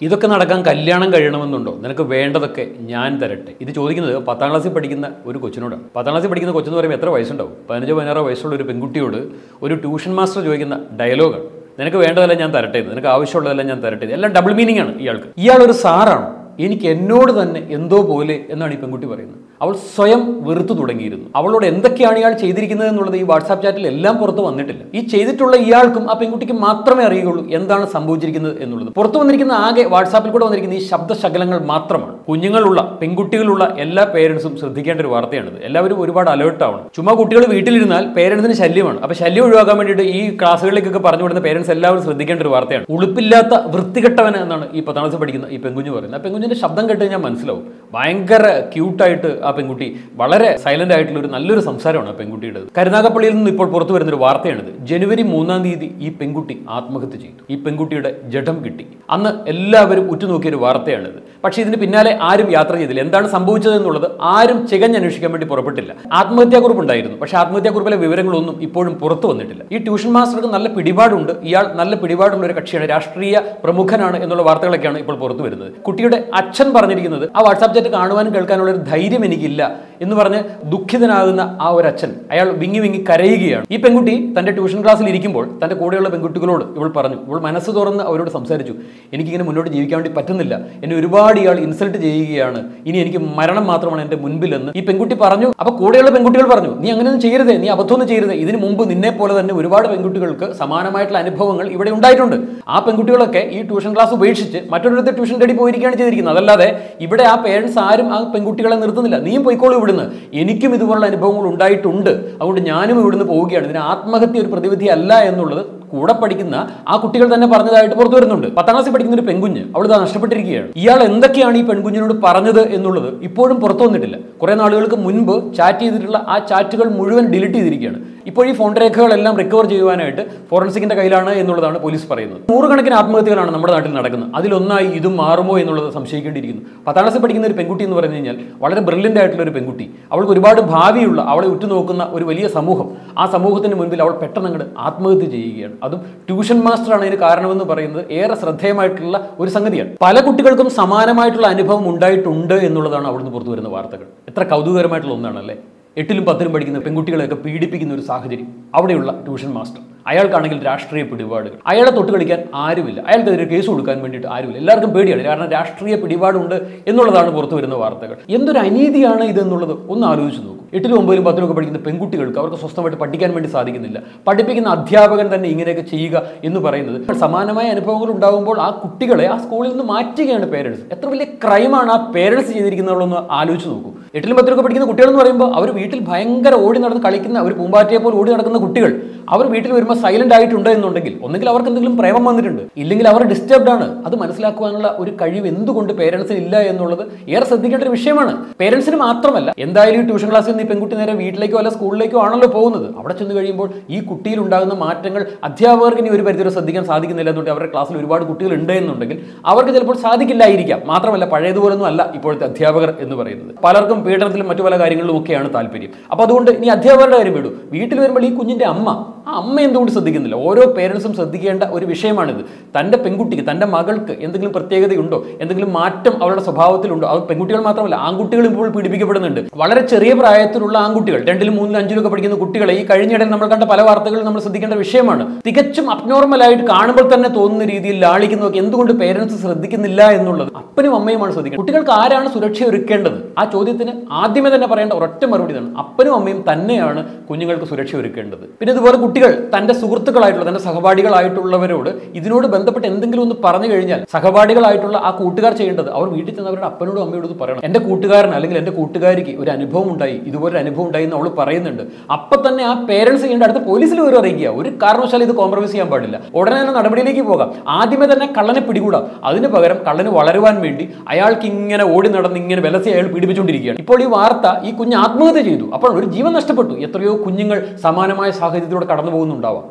ഇതൊക്കെ നടക്കാൻ കല്യാണം കഴിയണമെന്നുണ്ടോ നിനക്ക് വേണ്ടതൊക്കെ ഞാൻ തരട്ടെ ഇത് ചോദിക്കുന്നത് പത്താം ക്ലാസ്സിൽ പഠിക്കുന്ന ഒരു കൊച്ചിനോടാണ് പത്താം ക്ലാസ്സിൽ പഠിക്കുന്ന കൊച്ചെന്ന് പറയുമ്പോൾ എത്ര വയസ്സുണ്ടാവും പതിനഞ്ചോ പതിനാറോ വയസ്സുള്ള ഒരു പെൺകുട്ടിയോട് ഒരു ട്യൂഷൻ മാസ്റ്റർ ചോദിക്കുന്ന ഡയലോഗാണ് നിനക്ക് വേണ്ടതെല്ലാം ഞാൻ തരട്ടെ എന്ന്. നിനക്ക് ആവശ്യമുള്ളതെല്ലാം ഞാൻ തരട്ടെ ഇത്. എല്ലാം ഡബിൾ മീനിങ് ആണ് ഇയാൾക്ക് ഇയാൾ ഒരു സാറാണ് എനിക്ക് എന്നോട് തന്നെ എന്തോ പോലെ എന്നാണ് ഈ പെൺകുട്ടി പറയുന്നത് അവൾ സ്വയം വെറുത്തു തുടങ്ങിയിരുന്നു അവളോട് എന്തൊക്കെയാണ് ഇയാൾ ചെയ്തിരിക്കുന്നത് എന്നുള്ളത് ഈ വാട്സാപ്പ് ചാറ്റിൽ എല്ലാം പുറത്ത് വന്നിട്ടില്ല ഈ ചെയ്തിട്ടുള്ള ഇയാൾക്കും ആ പെൺകുട്ടിക്ക് മാത്രമേ അറിയുകയുള്ളൂ എന്താണ് സംഭവിച്ചിരിക്കുന്നത് എന്നുള്ളത് പുറത്തു വന്നിരിക്കുന്ന ആകെ വാട്സാപ്പിൽ കൂടെ വന്നിരിക്കുന്ന ഈ ശബ്ദശകലങ്ങൾ മാത്രമാണ് കുഞ്ഞുങ്ങളുള്ള പെൺകുട്ടികളുള്ള എല്ലാ പേരൻസും ശ്രദ്ധിക്കേണ്ട ഒരു വാർത്തയാണിത് എല്ലാവരും ഒരുപാട് അലേർട്ട് ആവണം ചുമ്മാ കുട്ടികൾ വീട്ടിലിരുന്നാൽ പേരൻസിന് ശല്യമാണ് അപ്പൊ ശല്യം ഒഴിവാക്കാൻ വേണ്ടിയിട്ട് ഈ ക്ലാസ്സുകളിലേക്കൊക്കെ പറഞ്ഞു വിടുന്ന പേരൻസ് എല്ലാവരും ശ്രദ്ധിക്കേണ്ട ഒരു വാർത്തയാണ് ഉളുപ്പില്ലാത്ത വൃത്തികെട്ടവൻ എന്നാണ് ഈ പത്താം ക്ലാസ്സിൽ പഠിക്കുന്ന ഈ പെൺകുഞ്ഞ് പറയുന്നത് ആ പെൺകുഞ്ഞിന്റെ ശബ്ദം കേട്ട് കഴിഞ്ഞാൽ മനസ്സിലാവും ഭയങ്കര ക്യൂട്ടായിട്ട് ആ പെൺകുട്ടി വളരെ സൈലന്റ് ആയിട്ടുള്ള ഒരു നല്ലൊരു സംസാരമാണ് ആ പെൺകുട്ടിയുടെ കരുനാഗപ്പള്ളിയിൽ നിന്ന് ഇപ്പോൾ പുറത്തു വരുന്ന ഒരു വാർത്തയാണിത് ജനുവരി മൂന്നാം തീയതി ഈ പെൺകുട്ടി ആത്മഹത്യ ചെയ്തു ഈ പെൺകുട്ടിയുടെ ജഡം കിട്ടി അന്ന് എല്ലാവരും ഉറ്റുനോക്കിയ ഒരു വാർത്തയാണിത് പക്ഷേ ഇതിന് പിന്നാലെ ആരും യാത്ര ചെയ്തില്ല എന്താണ് സംഭവിച്ചത് എന്നുള്ളത് ആരും ചികഞ്ഞന്വേഷിക്കാൻ വേണ്ടി പുറപ്പെട്ടില്ല ആത്മഹത്യാക്കുറിപ്പ് ഉണ്ടായിരുന്നു പക്ഷേ ആത്മഹത്യാക്കുറിപ്പിലെ വിവരങ്ങളൊന്നും ഇപ്പോഴും പുറത്തു വന്നിട്ടില്ല ഈ ട്യൂഷൻ മാസ്റ്റർക്ക് നല്ല പിടിപാടുണ്ട് ഇയാൾ നല്ല പിടിപാടുള്ള ഒരു കക്ഷിയാണ് രാഷ്ട്രീയ പ്രമുഖനാണ് എന്നുള്ള വാർത്തകളൊക്കെയാണ് ഇപ്പോൾ പുറത്തു വരുന്നത് കുട്ടിയുടെ അച്ഛൻ പറഞ്ഞിരിക്കുന്നത് ആ വാട്സാപ്പ് ചാറ്റ് കാണുവാനും കേൾക്കാനുള്ള ഒരു ധൈര്യം എനിക്കില്ല എന്ന് പറഞ്ഞ് ദുഃഖിതനാകുന്ന ആ ഒരു അച്ഛൻ അയാൾ വിങ്ങി വിങ്ങി കരയുകയാണ് ഈ പെൺകുട്ടി തന്റെ ട്യൂഷൻ ക്ലാസ്സിൽ ഇരിക്കുമ്പോൾ തന്റെ കൂടെയുള്ള പെൺകുട്ടികളോട് ഇവൾ പറഞ്ഞു ഇവൾ മനസ്സ് തുറന്ന് അവരോട് സംസാരിച്ചു എനിക്കിങ്ങനെ മുന്നോട്ട് ജീവിക്കാൻ വേണ്ടി പറ്റുന്നില്ല എന്നെ ഒരുപാട് ഇയാൾ ഇൻസൾട്ട് ചെയ്യുകയാണ് ഇനി എനിക്ക് മരണം മാത്രമാണ് എന്റെ മുൻപിലെന്ന് ഈ പെൺകുട്ടി പറഞ്ഞു അപ്പൊ കൂടെയുള്ള പെൺകുട്ടികൾ പറഞ്ഞു നീ അങ്ങനെയൊന്നും ചെയ്യരുതേ നീ അബദ്ധമൊന്നും ചെയ്യരുതേ ഇതിനു മുമ്പ് നിന്നെ പോലെ തന്നെ ഒരുപാട് പെൺകുട്ടികൾക്ക് സമാനമായിട്ടുള്ള അനുഭവങ്ങൾ ഇവിടെ ഉണ്ടായിട്ടുണ്ട് ആ പെൺകുട്ടികളൊക്കെ ഈ ട്യൂഷൻ ക്ലാസ് ഉപേക്ഷിച്ച് മറ്റൊരിടത്ത് ട്യൂഷൻ തേടി പോയിരിക്കുകയാണ് ചെയ്തിരിക്കുന്നത് അതല്ലാതെ ഇവിടെ ആ പേരൻസ് ആരും ആ പെൺകുട്ടികളെ നിർത്തുന്നില്ല നീയും പോയിക്കോളൂ ഇവിടുന്ന് എനിക്കും ഇതുപോലുള്ള അനുഭവങ്ങൾ ഉണ്ടായിട്ടുണ്ട് അതുകൊണ്ട് ഞാനും ഇവിടുന്ന് പോവുകയാണ് ഇതിന് ആത്മഹത്യ ഒരു പ്രതിവിധി അല്ല എന്നുള്ളത് കൂടെ പഠിക്കുന്ന ആ കുട്ടികൾ തന്നെ പറഞ്ഞതായിട്ട് പുറത്തു വരുന്നുണ്ട് പത്താം ക്ലാസ്സിൽ പഠിക്കുന്ന ഒരു പെൺകുഞ്ഞ് അവൾ ഇതാ നഷ്ടപ്പെട്ടിരിക്കുകയാണ് ഇയാൾ എന്തൊക്കെയാണ് ഈ പെൺകുഞ്ഞിനോട് പറഞ്ഞത് എന്നുള്ളത് ഇപ്പോഴും പുറത്തു വന്നിട്ടില്ല കുറെ നാളുകൾക്ക് മുൻപ് ചാറ്റ് ചെയ്തിട്ടുള്ള ആ ചാറ്റുകൾ മുഴുവൻ ഡിലീറ്റ് ചെയ്തിരിക്കുകയാണ് ഇപ്പോൾ ഈ ഫോൺ രേഖകളെല്ലാം റിക്കവർ ചെയ്യുവാനായിട്ട് ഫോറൻസിക്കിന്റെ കയ്യിലാണ് എന്നുള്ളതാണ് പോലീസ് പറയുന്നത് നൂറുകണക്കിന് ആത്മഹത്യകളാണ് നമ്മുടെ നാട്ടിൽ നടക്കുന്നത് അതിലൊന്നായി ഇതും മാറുമോ എന്നുള്ളത് സംശയിക്കേണ്ടിയിരിക്കുന്നു പത്താം ക്ലാസ്സിൽ പഠിക്കുന്ന ഒരു പെൺകുട്ടി എന്ന് പറഞ്ഞു കഴിഞ്ഞാൽ വളരെ ബ്രില്യൻ്റ് ആയിട്ടുള്ള ഒരു പെൺകുട്ടി അവൾക്ക് ഒരുപാട് ഭാവിയുള്ള അവളെ ഉറ്റുനോക്കുന്ന ഒരു വലിയ സമൂഹം ആ സമൂഹത്തിന് മുൻപിൽ അവൾ പെട്ടെന്ന് അങ്ങോട്ട് ആത്മഹത്യ ചെയ്യുകയാണ് അതും ട്യൂഷൻ മാസ്റ്ററാണ് ഇതിന് കാരണമെന്ന് പറയുന്നത് ഏറെ ശ്രദ്ധേയമായിട്ടുള്ള ഒരു സംഗതിയാണ് പല കുട്ടികൾക്കും സമാനമായിട്ടുള്ള അനുഭവം ഉണ്ടായിട്ടുണ്ട് എന്നുള്ളതാണ് അവിടുന്ന് പുറത്തു വരുന്ന വാർത്തകൾ എത്ര കൗതുകരമായിട്ടുള്ള ഒന്നാണല്ലേ എട്ടിലും പത്തിലും പഠിക്കുന്ന പെൺകുട്ടികളെയൊക്കെ പീഡിപ്പിക്കുന്ന ഒരു സാഹചര്യം അവിടെയുള്ള ട്യൂഷൻ മാസ്റ്റർ അയാൾക്കാണെങ്കിൽ രാഷ്ട്രീയ പിടിപാടുകൾ അയാളെ തൊട്ട് കളിക്കാൻ ആരുമില്ല അയാൾക്കെതിരെ കേസ് കൊടുക്കാൻ വേണ്ടിയിട്ട് ആരുമില്ല എല്ലാവർക്കും പേടിയാണ് കാരണം രാഷ്ട്രീയ പിടിപാടുണ്ട് എന്നുള്ളതാണ് പുറത്തു വരുന്ന വാർത്തകൾ എന്തൊരു അനീതിയാണ് ഇതെന്നുള്ളത് ഒന്ന് ആലോചിച്ച് നോക്കൂ എട്ടിലും ഒമ്പതിലും പത്തിലും ഒക്കെ പഠിക്കുന്ന പെൺകുട്ടികൾക്ക് അവർക്ക് സ്വസ്ഥമായിട്ട് പഠിക്കാൻ വേണ്ടി സാധിക്കുന്നില്ല പഠിപ്പിക്കുന്ന അധ്യാപകൻ തന്നെ ഇങ്ങനെയൊക്കെ ചെയ്യുക എന്ന് പറയുന്നത് സമാനമായ അനുഭവങ്ങൾ ഉണ്ടാകുമ്പോൾ ആ കുട്ടികളെ ആ സ്കൂളിൽ നിന്ന് മാറ്റുകയാണ് പേരൻസ് എത്ര വലിയ ക്രൈമാണ് ആ പേരൻസ് ചെയ്തിരിക്കുന്നതെന്ന് ആലോചിച്ച് നോക്കൂ എട്ടിലും പത്തിലും ഒക്കെ പഠിക്കുന്ന കുട്ടികൾ എന്ന് പറയുമ്പോൾ അവർ വീട്ടിൽ ഭയങ്കര ഓടി നടന്ന് കളിക്കുന്ന ഒരു പൂമ്പാറ്റയെ പോലെ ഓടി നടക്കുന്ന കുട്ടികൾ അവർ വീട്ടിൽ വരുമ്പോൾ സൈലന്റ് ആയിട്ടുണ്ട് എന്നുണ്ടെങ്കിൽ ഒന്നെങ്കിൽ അവർക്ക് എന്തെങ്കിലും പ്രേമം വന്നിട്ടുണ്ട് ഇല്ലെങ്കിൽ അവർ ഡിസ്റ്റർബ്ഡ് ആണ് അത് മനസ്സിലാക്കുവാനുള്ള ഒരു കഴിവ് എന്തുകൊണ്ട് പേരൻസിന് ഇല്ല എന്നുള്ളത് ഏറെ ശ്രദ്ധിക്കേണ്ട ഒരു വിഷയമാണ് പേരൻസിന് മാത്രമല്ല എന്തായാലും ഈ ട്യൂഷൻ ക്ലാസ്സിൽ നിന്ന് ഈ പെൺകുട്ടി നേരെ വീട്ടിലേക്കോ അല്ല സ്കൂളിലേക്കോ ആണല്ലോ പോകുന്നത് അവിടെ ചെന്ന് കഴിയുമ്പോൾ ഈ കുട്ടിയിൽ ഉണ്ടാകുന്ന മാറ്റങ്ങൾ അധ്യാപകർക്ക് ഇനി ഒരു പരിധി വരെ ശ്രദ്ധിക്കാൻ സാധിക്കുന്നില്ല എന്നുണ്ടെങ്കിൽ അവരുടെ ക്ലാസ്സിൽ ഒരുപാട് കുട്ടികൾ ഉണ്ട് എന്നുണ്ടെങ്കിൽ അവർക്ക് ചിലപ്പോൾ സാധിക്കില്ലായിരിക്കാം മാത്രമല്ല പഴയതുപോലൊന്നും അല്ല ഇപ്പോഴത്തെ അധ്യാപകർ എന്ന് പറയുന്നത് പലർക്കും പീഡനത്തിലും മറ്റു പല കാര്യങ്ങളിലും ഒക്കെയാണ് താല്പര്യം അപ്പോൾ അതുകൊണ്ട് ഇനി അധ്യാപകരുടെ കാര്യം വിടൂ വീട്ടിൽ വരുമ്പോൾ ഈ കുഞ്ഞിന്റെ അമ്മ ആ അമ്മ എന്തുകൊണ്ട് ശ്രദ്ധിക്കുന്നില്ല ഓരോ പേരൻസും ശ്രദ്ധിക്കേണ്ട ഒരു വിഷയമാണിത് തൻ്റെ പെൺകുട്ടിക്ക് തൻ്റെ മകൾക്ക് എന്തെങ്കിലും പ്രത്യേകതയുണ്ടോ എന്തെങ്കിലും മാറ്റം അവരുടെ സ്വഭാവത്തിലുണ്ടോ അത് പെൺകുട്ടികൾ മാത്രമല്ല ആൺകുട്ടികൾ ഇപ്പോൾ പീഡിപ്പിക്കപ്പെടുന്നുണ്ട് വളരെ ചെറിയ പ്രായത്തിലുള്ള ആൺകുട്ടികൾ രണ്ടിലും മൂന്നിലും അഞ്ചിലും ഒക്കെ പഠിക്കുന്ന കുട്ടികളെ ഈ കഴിഞ്ഞിടയിൽ നമ്മൾ കണ്ട പല വാർത്തകളും നമ്മൾ ശ്രദ്ധിക്കേണ്ട വിഷയമാണ് തികച്ചും അബ്നോർമൽ ആയിട്ട് കാണുമ്പോൾ തന്നെ തോന്നുന്ന രീതിയിൽ ലാളിക്കുന്നതൊക്കെ എന്തുകൊണ്ട് പേരൻസ് ശ്രദ്ധിക്കുന്നില്ല എന്നുള്ളത് അപ്പനും അമ്മയുമാണ് ശ്രദ്ധിക്കുന്നത് കുട്ടികൾക്ക് ആരാണ് സുരക്ഷ ഒരുക്കേണ്ടത് ആ ചോദ്യത്തിന് ആദ്യമേ തന്നെ പറയേണ്ട ഒരൊറ്റ മറുപടി ഇതാണ് അപ്പനും അമ്മയും തന്നെയാണ് കുഞ്ഞുങ്ങൾക്ക് സുരക്ഷ ഒരുക്കേണ്ടത് പിന്നെ ഇതുപോലെ കുട്ടികൾ തന്റെ സുഹൃത്തുക്കളായിട്ടുള്ള തന്റെ സഹപാഠികളായിട്ടുള്ളവരോട് ഇതിനോട് ബന്ധപ്പെട്ട് എന്തെങ്കിലും ഒന്ന് പറഞ്ഞു കഴിഞ്ഞാൽ സഹപാഠികളായിട്ടുള്ള ആ കൂട്ടുകാർ ചെയ്യേണ്ടത് അവർ വീട്ടിൽ ചെന്ന് അവരുടെ അപ്പനോടും അമ്മയോടും ഇത് പറയണം എന്റെ കൂട്ടുകാരൻ അല്ലെങ്കിൽ എന്റെ കൂട്ടുകാരിക്ക് ഒരു അനുഭവം ഉണ്ടായി ഇതുപോലെ അനുഭവം ഉണ്ടായി എന്ന് അവൾ പറയുന്നുണ്ട് അപ്പൊ തന്നെ ആ പേരൻസ് ചെയ്യേണ്ട അടുത്ത പോലീസിൽ ഒരു അറിയിക്കുക ഒരു കാരണവശാലും ഇത് കോംപ്രമൈസ് ചെയ്യാൻ പാടില്ല ഉടനെ തന്നെ നടപടിയിലേക്ക് പോകാം ആദ്യമേ തന്നെ കള്ളനെ പിടികൂടാം അതിന് പകരം കള്ളന് വളരുവാൻ വേണ്ടി അയാൾക്ക് ഇങ്ങനെ ഓടി നടന്ന് ഇങ്ങനെ വിലസി അയാൾ പീഡിപ്പിച്ചുകൊണ്ടിരിക്കുകയാണ് ഇപ്പോൾ ഈ വാർത്ത ഈ കുഞ്ഞ് ആത്മഹത്യ ചെയ്തു അപ്പോൾ ഒരു ജീവൻ നഷ്ടപ്പെട്ടു എത്രയോ കുഞ്ഞുങ്ങൾ സമാനമായ സാഹചര്യത്തിലൂടെ കടന്നു പോകുന്നുണ്ടാവാം